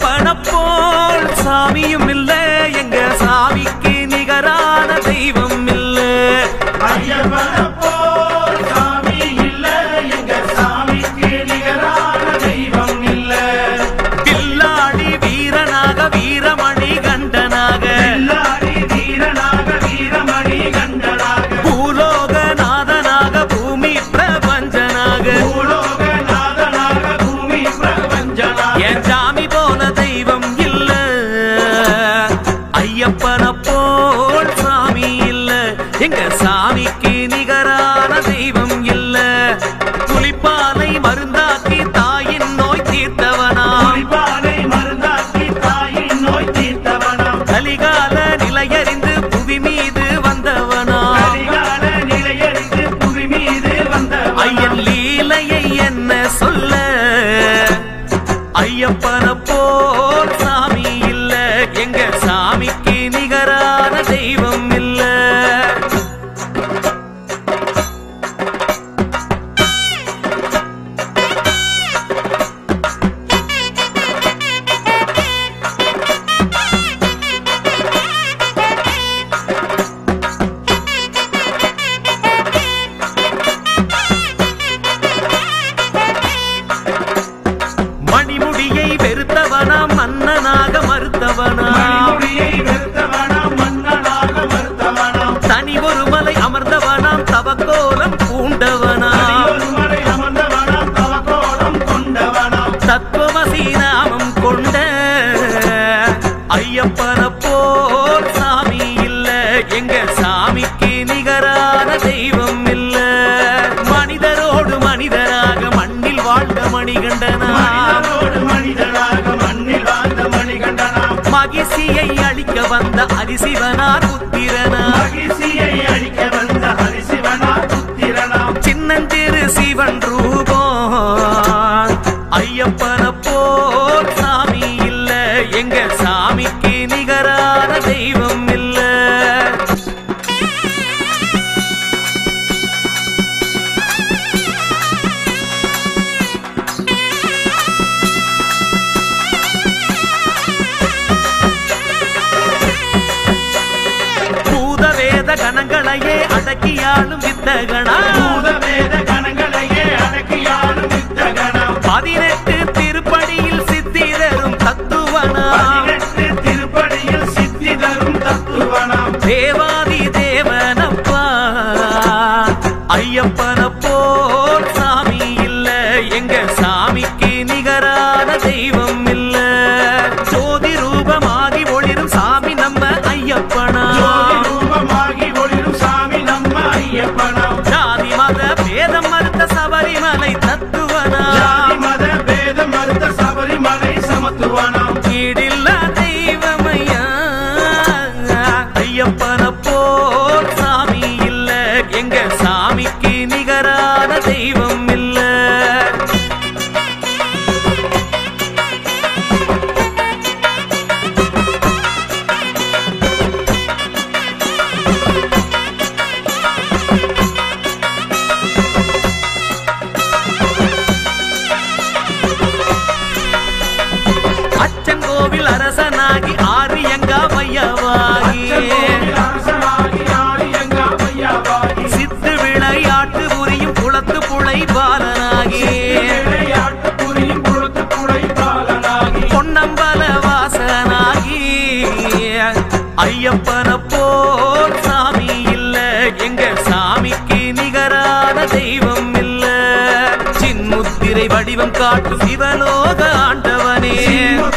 ஐயப்பன போல் சாமியும் இல்ல எங்க சாமிக்கு நிகரான தெய்வம் இல்ல ஐயப்பனை போல் சாமி இல்ல, எங்க சாமிக்கு நிகரான தெய்வம் இல்ல. பில்லாடி வீரனாக வீரமணி கண்டனாக எல்லாரி வீரனாக வீரமணி கண்டனாக பூலோகநாதனாக பூமி பிரபஞ்சனாக பூலோகநாதனாக பூமி பிரபஞ்சனாக என் சாமி போல தெய்வம் இல்ல ஐயப்பன போல் சாமி இல்ல எங்க சாமிக்கு நிகரான தெய்வம் இல்ல புலிப்பாலை மருந்தாக்கி தாயின் நோய் தீர்த்தவனா குறிப்பானை மருந்தாக்கி தாயின் நோய் தீர்த்தவனாம் கலிகால நிலையறிந்து புவி மீது வந்தவனா கலிகால நிலையறிந்து புவி மீது வந்தவனாம் ஐயன் லீலையை என்ன சொல்ல ஐயப்பன போல் சாமி இல்ல எங்க சாமிக்கு நிகரான தெய்வம் இல்ல மணிமுடியை வெறுத்தவனாம் மன்னனாக மறுத்தவனா மணிமுடியை வெறுத்தவனாம் மன்னனாக மறுத்தவனாம் தனி ஒரு மலை அமர்ந்தவனாம் தவக்கோலம் பூண்டவனா அடியொரு மலை அமர்ந்தவனாம் தவக்கோலம் கொண்டவனாம் தத்துவமசி நாமம் கொண்ட ஐயப்பன போல் சாமி இல்ல எங்க சாமிக்கு நிகரான தெய்வம் இல்ல மனிதரோடு மனிதராக மண்ணில் வாழ்ந்த மணிகண்டனா மனிதனோடு மனிதனாக மண்ணில் வாழ்ந்த மணிகண்டனாம் மகிழ்ச்சியை அளிக்க வந்த அரிசிவனார் புத்திரனா மகிழ்ச்சியை அழிக்க வந்த ஹரிசிவனார் புத்திரனாம் சின்னஞ்சிறு சிவன் ரூபம் ஐயப்பன போல் சாமி இல்ல எங்க சாமிக்கு நிகரான தெய்வம் இல்ல பூத வேத கணங்களையே அடக்கியாளும் வித்தகனா பூத வேத கணங்களையே அடக்கியாளும் வித்தகனாம் பதினெட்டு திருப்படியில் சித்திரரும் தத்துவனா பதினெட்டு திருப்படியில் சித்தி தரும் தத்துவனாம் தேவாதி தேவனப்பா ஐயப்பன போல் சாமி இல்ல எங்க சாமிக்கு நிகரான தெய்வம் இல்ல ஜோதி ரூபமாகி ஒளிரும் சாமி நம்ம ஐயப்பனா ஜோதி ரூபமாகி ஒளிரும் சாமி நம்ம ஐயப்பனாம் ஜாதி மத பேதம் மறுத்த சபரிமலை தத்துவனா ஜாதி மத பேதம் மறுத்த சபரிமலை சமத்துவனாம் ஈடில்ல தெய்வமையா ஐயப்பன போல் சாமி இல்ல எங்க சாமிக்கு நிகரான தெய்வம் இல்ல அச்சங்கோவில் அரசனாகி ஆரியங்கா மையவாகி அச்சகோவில் அரசனாகி ஆரியங்கா மையாவாகி சித்து விளையாட்டு புரியும் குளத்து புழை பாலனாகி விளையாட்டு புரியும் பொழுது புடை பாலனாகி பொன்னம்பல வாசனாகி ஐயப்பன போல் சாமி இல்ல எங்க சாமிக்கு நிகரான தெய்வம் இல்ல சின்முத்திரை வடிவம் காட்டும் சிவலோக ஆண்டவனே